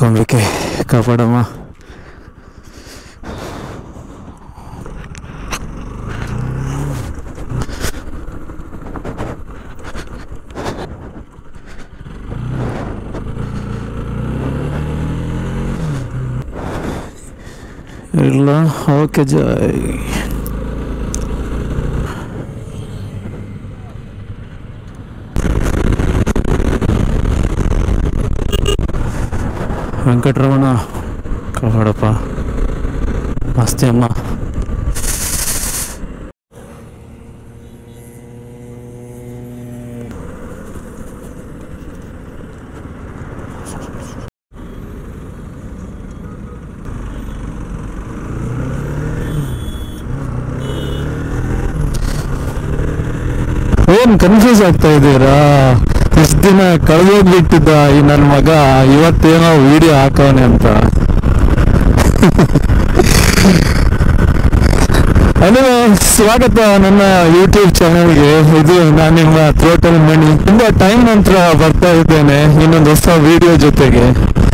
ಮೂಕಾಂಬಿಕೆ ಕಾಪಾಡಮ್ಮ ಇಲ್ಲ ಓಕೆ ಜಾಯ್ ವೆಂಕಟರಮಣ ಕಾಪಾಡಪ್ಪ ಮಸ್ತಿ ಅಮ್ಮ ಏನ್ ಕನ್ಫ್ಯೂಸ್ ಆಗ್ತಾ ಇದ್ದೀರಾ ಇಷ್ಟ ದಿನ ಕಳೆದೋಗ್ಬಿಟ್ಟಿದ್ದ ಈ ನನ್ನ ಮಗ ಇವತ್ತೇನೋ ವಿಡಿಯೋ ಹಾಕವನೆ ಅಂತ ಹಲೋ ಸ್ವಾಗತ ನನ್ನ ಯೂಟ್ಯೂಬ್ ಚಾನೆಲ್ಗೆ ಇದು ನಾನು ನಿಮ್ಮ ಟೋಟಲ್ ಮಣಿ ತುಂಬಾ ಟೈಮ್ ನಂತರ ಬರ್ತಾ ಇದ್ದೇನೆ ಇನ್ನೊಂದು ಹೊಸ ವಿಡಿಯೋ ಜೊತೆಗೆ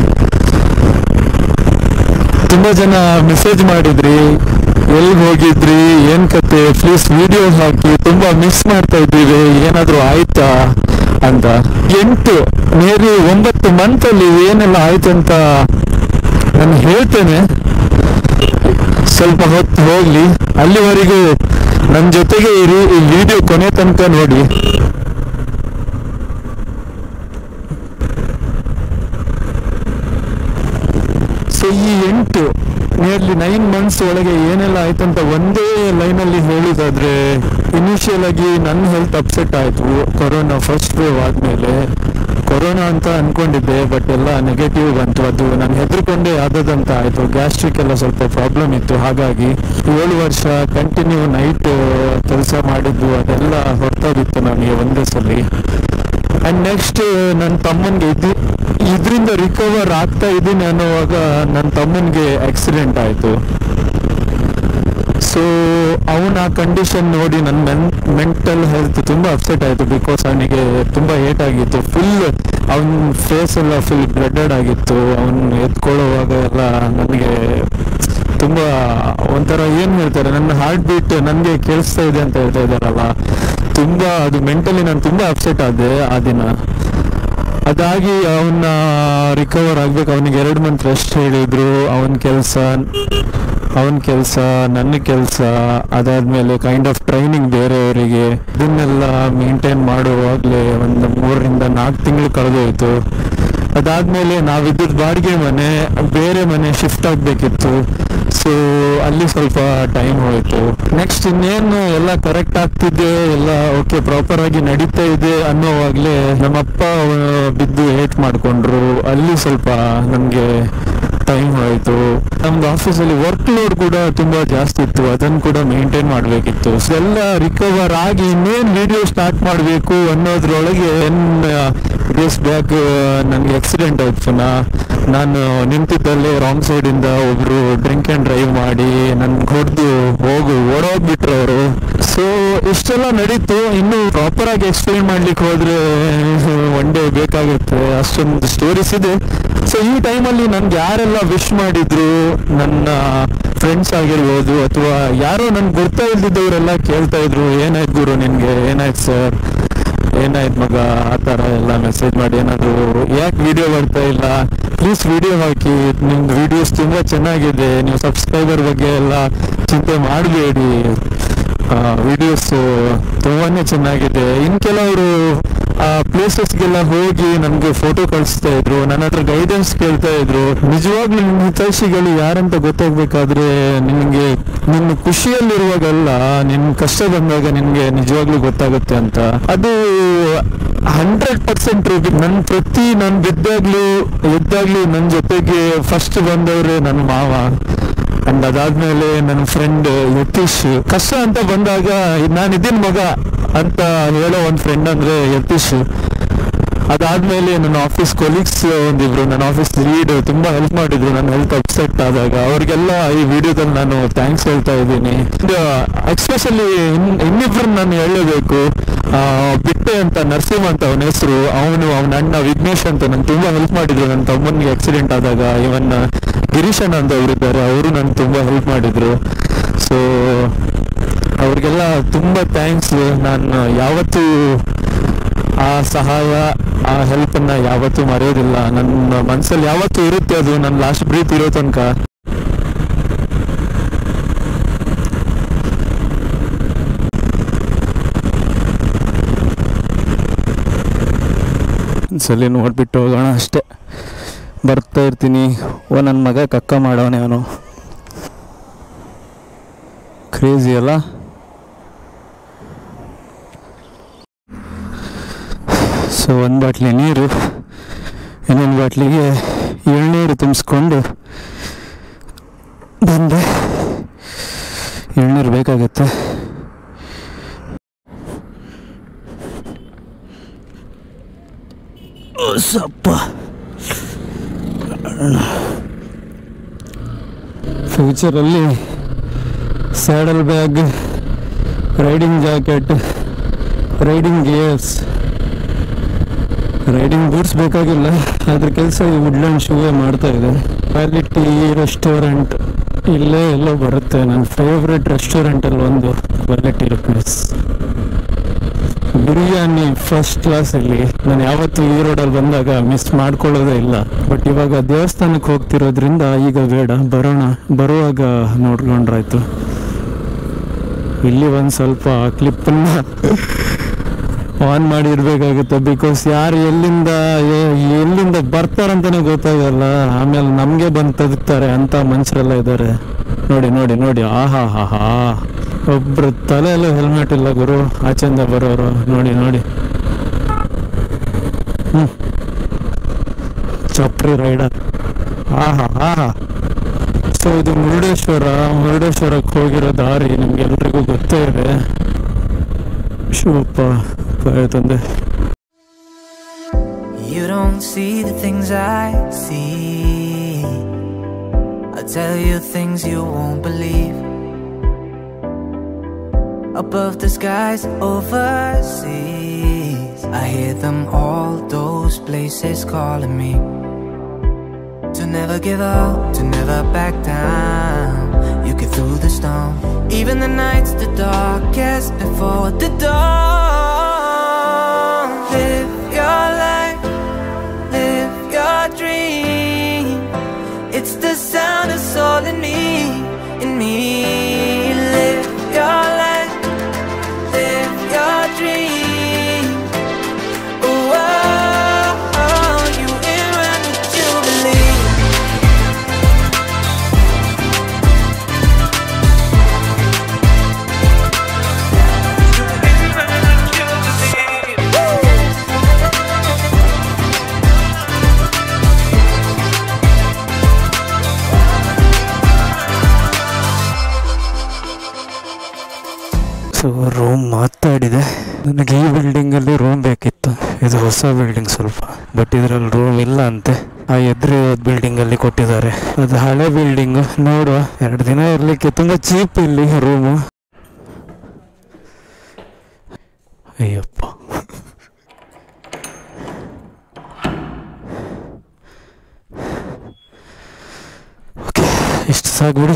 ತುಂಬಾ ಜನ ಮೆಸೇಜ್ ಮಾಡಿದ್ರಿ ಎಲ್ಲಿ ಹೋಗಿದ್ರಿ ಏನ್ ಕತೆ ಪ್ಲೀಸ್ ವಿಡಿಯೋ ಹಾಕಿ ತುಂಬಾ ಮಿಸ್ ಮಾಡ್ತಾ ಇದ್ದೀವಿ ಏನಾದ್ರೂ ಆಯ್ತಾ ಅಂತ ಎಂಟು ಮೇರಿ ಒಂಬತ್ತು ಮಂತ್ ಅಲ್ಲಿ ಏನೆಲ್ಲ ಆಯ್ತು ಅಂತ ನಾನು ಹೇಳ್ತೇನೆ ಸ್ವಲ್ಪ ಹೊತ್ತು ಹೋಗ್ಲಿ ಅಲ್ಲಿವರೆಗೂ ನನ್ನ ಜೊತೆಗೆ ಇರಿ ಈ ವಿಡಿಯೋ ಕೊನೆ ತನಕ ನೋಡಿ ಸೊ ಈ ಎಂಟು ನಿಯರ್ಲಿ ನೈನ್ ಮಂತ್ಸ್ ಒಳಗೆ ಏನೆಲ್ಲ ಆಯ್ತಂತ ಒಂದೇ ಲೈನ್ ಅಲ್ಲಿ ಹೇಳುದಾದ್ರೆ ಇನಿಷಿಯಲ್ ಆಗಿ ನನ್ನ ಹೆಲ್ತ್ ಅಪ್ಸೆಟ್ ಆಯ್ತು ಕೊರೋನಾ ಫಸ್ಟ್ ವೇವ್ ಆದ್ಮೇಲೆ ಕೊರೋನಾ ಅಂತ ಅನ್ಕೊಂಡಿದ್ದೆ ಬಟ್ ಎಲ್ಲ ನೆಗೆಟಿವ್ ಬಂತು ಅದು ನಾನು ಹೆದರ್ಕೊಂಡೆ ಆದದಂತ ಆಯ್ತು ಗ್ಯಾಸ್ಟ್ರಿಕ್ ಎಲ್ಲ ಸ್ವಲ್ಪ ಪ್ರಾಬ್ಲಮ್ ಇತ್ತು ಹಾಗಾಗಿ ಏಳು ವರ್ಷ ಕಂಟಿನ್ಯೂ ನೈಟ್ ಕೆಲಸ ಮಾಡಿದ್ದು ಅದೆಲ್ಲ ಹೊರತೋಗಿತ್ತು ನನಗೆ ಒಂದೇ ಸಲ ಅಂಡ್ ನೆಕ್ಸ್ಟ್ ನನ್ನ ತಮ್ಮನ್ಗೆ ಇದು ಇದರಿಂದ ರಿಕವರ್ ಆಗ್ತಾ ಇದ್ದೀನಿ ಅನ್ನೋವಾಗ ನನ್ನ ತಮ್ಮನ್ಗೆ ಆಕ್ಸಿಡೆಂಟ್ ಆಯ್ತು ಸೊ ಅವನ ಆ ಕಂಡೀಷನ್ ನೋಡಿ ನನ್ನ ಮೆಂಟಲ್ ಹೆಲ್ತ್ ತುಂಬಾ ಅಪ್ಸೆಟ್ ಆಯ್ತು ಬಿಕಾಸ್ ಅವನಿಗೆ ತುಂಬಾ ಏಟ್ ಆಗಿತ್ತು ಫುಲ್ ಅವನ ಫೇಸ್ ಎಲ್ಲ ಫುಲ್ ಬ್ಲಡೆಡ್ ಆಗಿತ್ತು ಅವನ್ ಎತ್ಕೊಳ್ಳುವಾಗ ಎಲ್ಲ ನನಗೆ ತುಂಬಾ ಒಂಥರ ಏನ್ ಹೇಳ್ತಾರೆ ನನ್ನ ಹಾರ್ಟ್ ಬೀಟ್ ನನಗೆ ಕೇಳಿಸ್ತಾ ಇದೆ ಅಂತ ಹೇಳ್ತಾ ಇದ್ದಾರಲ್ಲ ತುಂಬಾ ಅದು ಮೆಂಟಲಿ ನಾನು ತುಂಬಾ ಅಪ್ಸೆಟ್ ಆದೆ ಆ ದಿನ ಅದಾಗಿ ಅವನ್ನ ರಿಕವರ್ ಆಗ್ಬೇಕು ಅವನಿಗೆ ಎರಡು ಮಂತ್ ರೆಸ್ಟ್ ಹೇಳಿದ್ರು ಅವನ ಕೆಲಸ ಅವನ ಕೆಲಸ ನನ್ನ ಕೆಲಸ ಅದಾದ್ಮೇಲೆ ಕೈಂಡ್ ಆಫ್ ಟ್ರೈನಿಂಗ್ ಬೇರೆಯವರಿಗೆ ಇದನ್ನೆಲ್ಲ ಮೇಂಟೈನ್ ಮಾಡುವಾಗಲೇ ಒಂದು ಮೂರರಿಂದ ನಾಲ್ಕು ತಿಂಗಳು ಕಳೆದೋಯ್ತು ಅದಾದ್ಮೇಲೆ ನಾವಿದ್ದದ್ದು ಬಾಡಿಗೆ ಮನೆ ಬೇರೆ ಮನೆ ಶಿಫ್ಟ್ ಆಗಬೇಕಿತ್ತು ಸೊ ಅಲ್ಲಿ ಸ್ವಲ್ಪ ಟೈಮ್ ಹೋಯ್ತು ನೆಕ್ಸ್ಟ್ ಇನ್ನೇನು ಎಲ್ಲ ಕರೆಕ್ಟ್ ಆಗ್ತಿದೆ ಎಲ್ಲ ಓಕೆ ಪ್ರಾಪರ್ ಆಗಿ ನಡೀತಾ ಇದೆ ಅನ್ನೋವಾಗ್ಲೇ ನಮ್ಮಪ್ಪ ಆ, ಬಿದ್ದು ಏಟ್ ಮಾಡ್ಕೊಂಡ್ರು ಅಲ್ಲಿ ಸ್ವಲ್ಪ ನಮ್ಗೆ ಟೈಮ್ ಹೋಯ್ತು ನಮ್ದು ಆಫೀಸಲ್ಲಿ ವರ್ಕ್ ಲೋಡ್ ಕೂಡ ತುಂಬಾ ಜಾಸ್ತಿ ಇತ್ತು ಅದನ್ನು ಕೂಡ ಮೇಂಟೈನ್ ಮಾಡಬೇಕಿತ್ತು ಎಲ್ಲ ರಿಕವರ್ ಆಗಿ ಇನ್ನೇನ್ ವಿಡಿಯೋ ಸ್ಟಾರ್ಟ್ ಮಾಡಬೇಕು ಅನ್ನೋದ್ರೊಳಗೆ ಡೇಸ್ ಬ್ಯಾಕ್ ನನಗೆ ಆಕ್ಸಿಡೆಂಟ್ ಆಯ್ತು ಪುನಃ ನಾನು ನಿಂತಿದ್ದಲ್ಲಿ ರಾಂಗ್ ಸೈಡ್ ಇಂದ ಒಬ್ರು ಡ್ರಿಂಕ್ ಅಂಡ್ ಡ್ರೈವ್ ಮಾಡಿ ನನ್ ಹೊಡೆದು ಹೋಗು ಓಡೋಗ್ಬಿಟ್ರು ಅವರು ಸೊ ಇಷ್ಟೆಲ್ಲ ನಡೀತು ಇನ್ನು ಪ್ರಾಪರ್ ಆಗಿ ಎಕ್ಸ್ಪ್ಲೈನ್ ಮಾಡ್ಲಿಕ್ಕೆ ಹೋದ್ರೆ ಒನ್ ಡೇ ಬೇಕಾಗುತ್ತೆ ಅಷ್ಟೊಂದು ಸ್ಟೋರೀಸ್ ಇದೆ ಸೊ ಈ ಟೈಮಲ್ಲಿ ನನ್ಗೆ ಯಾರೆಲ್ಲ ವಿಶ್ ಮಾಡಿದ್ರು ನನ್ನ ಫ್ರೆಂಡ್ಸ್ ಆಗಿರ್ಬೋದು ಅಥವಾ ಯಾರೋ ನನ್ಗೆ ಗೊತ್ತಾ ಇಲ್ದಿದ್ದವರೆಲ್ಲ ಕೇಳ್ತಾ ಇದ್ರು ಏನಾಯ್ತು ಗುರು ನಿನ್ಗೆ ಏನಾಯ್ತು ಸರ್ ಏನಾಯ್ತು ಮಗ ಆ ಥರ ಎಲ್ಲ ಮೆಸೇಜ್ ಮಾಡಿ ಏನಾದ್ರು ಯಾಕೆ ವಿಡಿಯೋ ಬರ್ತಾ ಇಲ್ಲ ಪ್ಲೀಸ್ ವಿಡಿಯೋ ಹಾಕಿ ನಿಮ್ದು ವಿಡಿಯೋಸ್ ತುಂಬಾ ಚೆನ್ನಾಗಿದೆ ನೀವು ಸಬ್ಸ್ಕ್ರೈಬರ್ ಬಗ್ಗೆ ಎಲ್ಲ ಚಿಂತೆ ಮಾಡಬೇಡಿ ವಿಡಿಯೋಸ್ ತುಂಬಾನೇ ಚೆನ್ನಾಗಿದೆ ಇನ್ ಕೆಲವರು ಆ ಪ್ಲೇಸಸ್ಗೆಲ್ಲ ಹೋಗಿ ನನ್ಗೆ ಫೋಟೋ ಕಳಿಸ್ತಾ ಇದ್ರು ನನ್ನ ಹತ್ರ ಗೈಡೆನ್ಸ್ ಕೇಳ್ತಾ ಇದ್ರು ನಿಜವಾಗ್ಲೂ ನಿಮ್ ಹಿತೈಷಿಗಳು ಯಾರಂತ ಗೊತ್ತಾಗ್ಬೇಕಾದ್ರೆ ನಿನ್ಗೆ ನಿನ್ನ ಖುಷಿಯಲ್ಲಿರುವಾಗಲ್ಲ ನಿನ್ ಕಷ್ಟ ಬಂದಾಗ ನಿನ್ಗೆ ನಿಜವಾಗ್ಲೂ ಗೊತ್ತಾಗುತ್ತೆ ಅಂತ ಅದು ಹಂಡ್ರೆಡ್ ಪರ್ಸೆಂಟ್ ನನ್ ಪ್ರತಿ ನಾನ್ ಬಿದ್ದಾಗ್ಲೂ ಎದ್ದಾಗ್ಲೂ ನನ್ ಜೊತೆಗೆ ಫಸ್ಟ್ ಬಂದವ್ರೆ ನನ್ನ ಮಾವ ಅಂಡ್ ಅದಾದ್ಮೇಲೆ ನನ್ನ ಫ್ರೆಂಡ್ ಯತೀಶ್ ಕಷ್ಟ ಅಂತ ಬಂದಾಗ ನಾನು ಇದೀನ್ ಮಗ ಅಂತ ಹೇಳೋ ಒಂದ್ ಫ್ರೆಂಡ್ ಅಂದ್ರೆ ಯತೀಶ್ ಅದಾದ್ಮೇಲೆ ನನ್ನ ಆಫೀಸ್ ಕೊಲೀಗ್ಸ್ ಒಂದಿಬ್ರು ನನ್ನ ಆಫೀಸ್ ಲೀಡ್ ತುಂಬಾ ಹೆಲ್ಪ್ ಮಾಡಿದ್ರು ನನ್ನ ಹೆಲ್ತ್ ಅಪ್ಸೆಟ್ ಆದಾಗ ಅವ್ರಿಗೆಲ್ಲ ಈ ವಿಡಿಯೋದಲ್ಲಿ ನಾನು ಥ್ಯಾಂಕ್ಸ್ ಹೇಳ್ತಾ ಇದ್ದೀನಿ ಎಕ್ಸ್ಪೆಷಲಿ ಇನ್ನಿಬ್ರು ನಾನು ಹೇಳಬೇಕು ಬಿಟ್ಟೆ ಅಂತ ನರಸಿಂಹ ಅಂತ ಅವನ ಹೆಸರು ಅವನು ಅವನ ಅಣ್ಣ ವಿಘ್ನೇಶ್ ಅಂತ ನನ್ಗೆ ತುಂಬಾ ಹೆಲ್ಪ್ ಮಾಡಿದ್ರು ನನ್ನ ತಮ್ಮನಿಗೆ ಆಕ್ಸಿಡೆಂಟ್ ಆದಾಗ ಇವನ್ ಗಿರೀಶಣ್ಣ ಅಂತ ಅವರಿದ್ದಾರೆ ಅವರು ನನ್ಗೆ ತುಂಬಾ ಹೆಲ್ಪ್ ಮಾಡಿದ್ರು ಸೊ ಅವ್ರಿಗೆಲ್ಲ ತುಂಬಾ ಥ್ಯಾಂಕ್ಸ್ ನಾನು ಯಾವತ್ತೂ ಆ ಸಹಾಯ ಆ ಹೆಲ್ಪನ್ನ ಯಾವತ್ತೂ ಮರೆಯೋದಿಲ್ಲ ನನ್ನ ಮನಸ್ಸಲ್ಲಿ ಯಾವತ್ತೂ ಇರುತ್ತೆ ಅದು ನನ್ನ ಲಾಸ್ಟ್ ಬ್ರೀತ್ ಇರೋ ತನಕ ಒಂದ್ಸಲಿ ನೋಡ್ಬಿಟ್ಟು ಹೋಗೋಣ ಅಷ್ಟೇ ಬರ್ತಾ ಇರ್ತೀನಿ ಓ ನನ್ನ ಮಗ ಕಕ್ಕ ಮಾಡವನೆ ಅವನು ಕ್ರೇಜಿ ಅಲ್ಲ ಸೊ ಒಂದು ಬಾಟ್ಲಿ ನೀರು ಇನ್ನೊಂದು ಬಾಟ್ಲಿಗೆ ಎಳ್ನೀರು ತುಂಬಿಸ್ಕೊಂಡು ಬಂದೆ ಎಳ್ನೀರು ಬೇಕಾಗತ್ತೆ ಸಪ್ಪ ಫ್ಯೂಚರಲ್ಲಿ saddle bag riding jacket riding gears riding boots ಬೇಕಾಗಿಲ್ಲ ಅದ್ರ ಕೆಲಸ ಈ ವುಡ್ಲ್ಯಾಂಡ್ ಶೂವೇ ಮಾಡ್ತಾ ಇದೆ ಕ್ವಾಲಿಟಿ ರೆಸ್ಟೋರೆಂಟ್ ಇಲ್ಲೇ ಎಲ್ಲೋ ಬರುತ್ತೆ ನನ್ನ ಫೇವ್ರೆಟ್ ರೆಸ್ಟೋರೆಂಟಲ್ಲಿ ಒಂದು ಕ್ವಾಲಿಟಿ ಪ್ಲೇಸ್ ಬಿರಿಯಾನಿ ಫಸ್ಟ್ ಕ್ಲಾಸಲ್ಲಿ ನಾನು ಯಾವತ್ತೂ ಈ ರೋಡಲ್ಲಿ ಬಂದಾಗ ಮಿಸ್ ಮಾಡ್ಕೊಳ್ಳೋದೇ ಇಲ್ಲ ಬಟ್ ಇವಾಗ ದೇವಸ್ಥಾನಕ್ಕೆ ಹೋಗ್ತಿರೋದ್ರಿಂದ ಈಗ ಬೇಡ ಬರೋಣ ಬರುವಾಗ ನೋಡ್ಕೊಂಡ್ರಾಯ್ತು ಇಲ್ಲಿ ಒಂದು ಸ್ವಲ್ಪ ಕ್ಲಿಪ್ಪನ್ನ ಆನ್ ಮಾಡಿ ಇರ್ಬೇಕಾಗುತ್ತೆ ಬಿಕಾಸ್ ಯಾರು ಎಲ್ಲಿಂದ ಎ- ಎಲ್ಲಿಂದ ಬರ್ತಾರಂತಾನೆ ಗೊತ್ತಾಗಲ್ಲ ಆಮೇಲೆ ನಮಗೆ ಬಂದು ತೆಗಿತಾರೆ ಅಂತ ಮನುಷ್ಯರೆಲ್ಲ ಇದ್ದಾರೆ ನೋಡಿ ನೋಡಿ ನೋಡಿ ಆಹಾ ಹಾ ಹಾ ಒಬ್ರು ತಲೆಯಲ್ಲೂ ಹೆಲ್ಮೆಟ್ ಇಲ್ಲ ಗುರು ಆಚೆಯಿಂದ ಬರೋರು ನೋಡಿ ನೋಡಿ ಹ್ಮ್ ಚಪ್ರಿ ರೈಡರ್ ಆಹಾ ಆಹಾ ಸೊ ಇದು ಮುರುಡೇಶ್ವರ ಮುರುಡೇಶ್ವರಕ್ಕೆ ಹೋಗಿರೋ ದಾರಿ ನಿಮ್ಗೆಲ್ರಿಗೂ ಗೊತ್ತೇ ಇದೆ ಶಿವಪ್ಪ ಕಾಯ ತಂದೆ You don't see the things I see. I'll tell you things you won't believe. Above the skies overseas, I hear them all, those places calling me. To never give up, to never back down. You get through the storm. Even the nights the darkest before the dawn. Live your life, live your dream. It's the sound of soul in me, in me. Live your life, live your dream. Oh, oh, oh, you in when you believe. So room ಮಾತಾಡಿದೆ ನನಗೆ ಈ ಬಿಲ್ಡಿಂಗಲ್ಲಿ room ಬೇಕಿತ್ತು ಇದು ಹೊಸ building ಸ್ವಲ್ಪ but ಇದರಲ್ಲಿ room ಇಲ್ಲ ಅಂತೆ ಆ ಎದುರು ಬಿಲ್ಡಿಂಗಲ್ಲಿ ಕೊಟ್ಟಿದ್ದಾರೆ ಅದು ಹಳೆ ಬಿಲ್ಡಿಂಗು ನೋಡುವ ಎರಡು ದಿನ ಇರಲಿಕ್ಕೆ ತುಂಬ ಚೀಪ್ ಇಲ್ಲಿ ರೂಮು ಅಯ್ಯಪ್ಪ ಓಕೆ ಇಷ್ಟು ಸಾಕು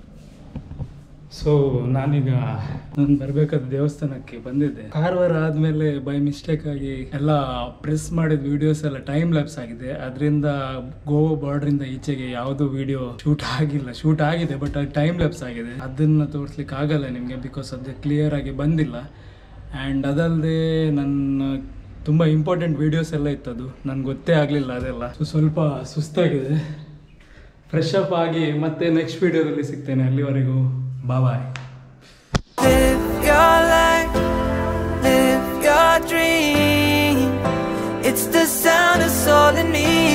ಸೊ ನಾನೀಗ ನಾನು ಬರ್ಬೇಕಾದ ದೇವಸ್ಥಾನಕ್ಕೆ ಬಂದಿದ್ದೆ ಕಾರವಾರ ಆದ್ಮೇಲೆ ಬೈ ಮಿಸ್ಟೇಕ್ ಆಗಿ ಎಲ್ಲ ಪ್ರೆಸ್ ಮಾಡಿದ ವಿಡಿಯೋಸ್ ಎಲ್ಲ ಟೈಮ್ ಲ್ಯಾಪ್ಸ್ ಆಗಿದೆ ಅದರಿಂದ ಗೋವಾ ಬಾರ್ಡರ್ ಇಂದ ಈಚೆಗೆ ಯಾವುದು ವಿಡಿಯೋ ಶೂಟ್ ಆಗಿಲ್ಲ ಶೂಟ್ ಆಗಿದೆ ಬಟ್ ಅದು ಟೈಮ್ ಲ್ಯಾಪ್ಸ್ ಆಗಿದೆ ಅದನ್ನ ತೋರಿಸ್ಲಿಕ್ಕೆ ಆಗಲ್ಲ ನಿಮಗೆ ಬಿಕಾಸ್ ಅದು ಕ್ಲಿಯರ್ ಆಗಿ ಬಂದಿಲ್ಲ ಆ್ಯಂಡ್ ಅದಲ್ಲದೆ ನನ್ನ ತುಂಬ ಇಂಪಾರ್ಟೆಂಟ್ ವಿಡಿಯೋಸ್ ಎಲ್ಲ ಇತ್ತದು ನನ್ಗೆ ಗೊತ್ತೇ ಆಗಲಿಲ್ಲ ಅದೆಲ್ಲ ಸೊ ಸ್ವಲ್ಪ ಸುಸ್ತಾಗಿದೆ ಫ್ರೆಶ್ ಅಪ್ ಆಗಿ ಮತ್ತೆ ನೆಕ್ಸ್ಟ್ ವಿಡಿಯೋದಲ್ಲಿ ಸಿಗ್ತೇನೆ ಅಲ್ಲಿವರೆಗೂ ಬಾಯ್ Live your life, live your dream. It's the sound of soul in me,